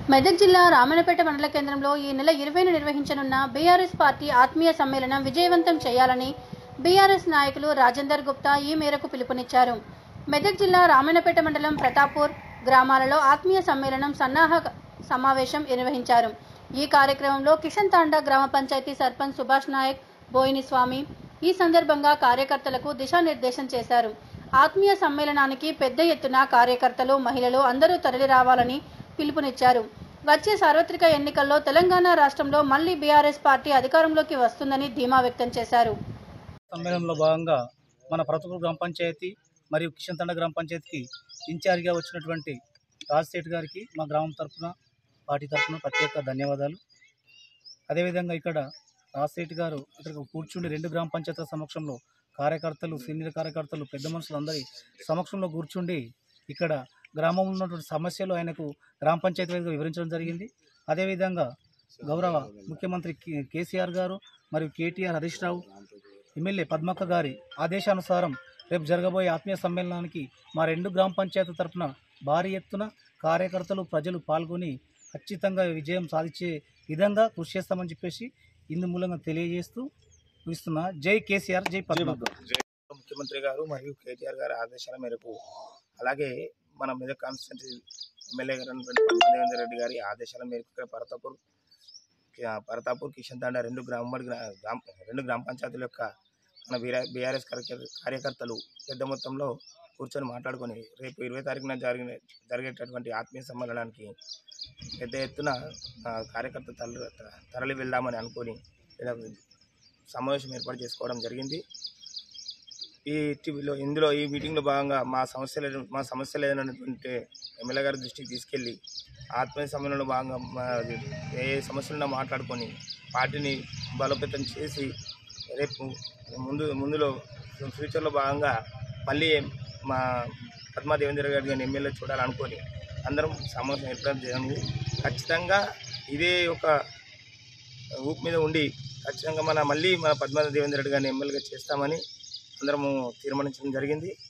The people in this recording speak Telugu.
మెదక్ జిల్లా రామన్నపేట మండల కేంద్రంలో ఈ నెల ఇరవైన నిర్వహించనున్న బీఆర్ఎస్ పార్టీ ఆత్మీయ సమ్మేళనం విజయవంతం చేయాలని బీఆర్ఎస్ నాయకులు రాజేందర్ గుప్తా ఈ మేరకు పిలుపునిచ్చారు మెదక్ జిల్లా రామన్నపేట మండలం ప్రతాపూర్ గ్రామాలలో ఆత్మీయ సమ్మేళనం సన్నాహ సమావేశం నిర్వహించారు ఈ కార్యక్రమంలో కిషన్ తాండా గ్రామ పంచాయతీ సర్పంచ్ సుభాష్ నాయక్ బోయిని స్వామి ఈ సందర్భంగా కార్యకర్తలకు దిశానిర్దేశం చేశారు ఆత్మీయ సమ్మేళనానికి పెద్ద ఎత్తున కార్యకర్తలు మహిళలు అందరూ తరలి రావాలని పిలుపునిచ్చారు వచ్చే సార్వత్రిక ఎన్నికల్లో తెలంగాణ రాష్ట్రంలో మళ్లీ బీఆర్ఎస్ పార్టీ అధికారంలోకి వస్తుందని ధీమా వ్యక్తం చేశారు సమ్మేళనంలో భాగంగా మన ప్రతపూర్ గ్రామ పంచాయతీ మరియు కిషన్ తండ గ్రామ పంచాయతీకి ఇన్ఛార్జిగా వచ్చినటువంటి రాజశేఖర్ గారికి మా గ్రామం తరఫున పార్టీ తరఫున ప్రత్యేక ధన్యవాదాలు అదేవిధంగా ఇక్కడ రాజశేఖర్ గారు ఇక్కడ కూర్చుండి రెండు గ్రామ పంచాయతీల సమక్షంలో కార్యకర్తలు సీనియర్ కార్యకర్తలు పెద్ద మనుషులు అందరి సమక్షంలో కూర్చుండి ఇక్కడ గ్రామంలో ఉన్నటువంటి సమస్యలు ఆయనకు గ్రామ పంచాయతీ వేదికగా వివరించడం జరిగింది అదేవిధంగా గౌరవ ముఖ్యమంత్రి కే- కేసీఆర్ గారు మరియు కేటీఆర్ హరీష్ రావు ఎమ్మెల్యే పద్మక్క గారి ఆదేశానుసారం రేపు జరగబోయే ఆత్మీయ సమ్మేళనానికి మా రెండు గ్రామ పంచాయతీ తరఫున భారీ ఎత్తున కార్యకర్తలు ప్రజలు పాల్గొని ఖచ్చితంగా విజయం సాధించే విధంగా కృషి చేస్తామని చెప్పేసి ఇందు మూలంగా తెలియజేస్తూ ఇస్తున్నా జై కేసీఆర్ జై పద్మక్క ముఖ్యమంత్రి గారు మరియు కేటీఆర్ గారి ఆదేశాల మేరకు అలాగే మన మెదక్ కాన్స్టిట్యూన్సీ ఎమ్మెల్యే గారు అయినటువంటి పద్మదేవేందర్ రెడ్డి గారి ఆదేశాల మేరకు ఇక్కడ పరతాపూర్ ఆ, పరతాపూర్ కిషన్ తాండా రెండు గ్రామ గ్రామ రెండు గ్రామ పంచాయతీల యొక్క మన బీఆర్ఎస్ కార్యకర్తలు పెద్ద మొత్తంలో కూర్చొని మాట్లాడుకొని రేపు ఇరవై తారీఖున జరిగిన జరిగేటటువంటి ఆత్మీయ సమ్మేళనానికి పెద్ద ఎత్తున ఆ, కార్యకర్త తరలి తరలి వెళ్దామని అనుకొని ఇలా సమావేశం ఏర్పాటు చేసుకోవడం జరిగింది ఈ టీవీలో ఇందులో ఈ మీటింగ్లో భాగంగా మా సమస్యలు మా సమస్యలు ఏదైనటువంటి ఎమ్మెల్యే గారి దృష్టికి తీసుకెళ్ళి ఆత్మీయ సమ్మేళనంలో భాగంగా మా ఏ ఏ సమస్యలున్నా మాట్లాడుకొని పార్టీని బలోపేతం చేసి రేపు ముందు ముందులో ఫ్యూచర్లో భాగంగా మళ్ళీ మా పద్మా దేవేంద్ర గారి గారిని ఎమ్మెల్యే చూడాలనుకొని అందరం సమావేశం ఏర్పాటు చేయాలి ఖచ్చితంగా ఇదే ఒక ఊపు మీద ఉండి ఖచ్చితంగా మన మళ్ళీ మన పద్మా దేవేంద్ర రెడ్డి గారిని ఎమ్మెల్యేగా చేస్తామని అందరము తీర్మానించడం జరిగింది